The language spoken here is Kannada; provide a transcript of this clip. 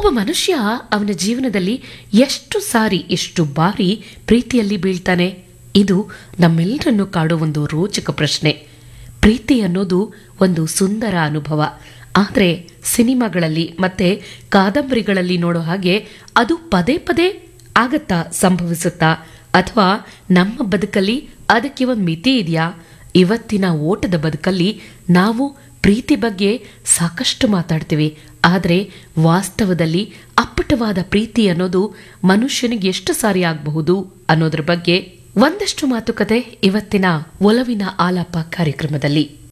ಒಬ್ಬ ಮನುಷ್ಯ ಅವನ ಜೀವನದಲ್ಲಿ ಎಷ್ಟು ಸಾರಿ ಎಷ್ಟು ಬಾರಿ ಪ್ರೀತಿಯಲ್ಲಿ ಬೀಳ್ತಾನೆ ಇದು ನಮ್ಮೆಲ್ಲರನ್ನು ಕಾಡುವ ಒಂದು ರೋಚಕ ಪ್ರಶ್ನೆ ಪ್ರೀತಿ ಅನ್ನೋದು ಒಂದು ಸುಂದರ ಅನುಭವ ಆದರೆ ಸಿನಿಮಾಗಳಲ್ಲಿ ಮತ್ತೆ ಕಾದಂಬರಿಗಳಲ್ಲಿ ನೋಡೋ ಹಾಗೆ ಅದು ಪದೇ ಪದೇ ಆಗತ್ತಾ ಸಂಭವಿಸುತ್ತಾ ಅಥವಾ ನಮ್ಮ ಬದುಕಲ್ಲಿ ಅದಕ್ಕೆ ಒಂದು ಮಿತಿ ಇದೆಯಾ ಇವತ್ತಿನ ಓಟದ ಬದುಕಲ್ಲಿ ನಾವು ಪ್ರೀತಿ ಬಗ್ಗೆ ಸಾಕಷ್ಟು ಮಾತಾಡ್ತೀವಿ ಆದರೆ ವಾಸ್ತವದಲ್ಲಿ ಅಪ್ಪಟವಾದ ಪ್ರೀತಿ ಅನ್ನೋದು ಮನುಷ್ಯನಿಗೆ ಎಷ್ಟು ಸಾರಿ ಆಗಬಹುದು ಅನ್ನೋದ್ರ ಬಗ್ಗೆ ಒಂದಷ್ಟು ಮಾತುಕತೆ ಇವತ್ತಿನ ಒಲವಿನ ಆಲಾಪ ಕಾರ್ಯಕ್ರಮದಲ್ಲಿ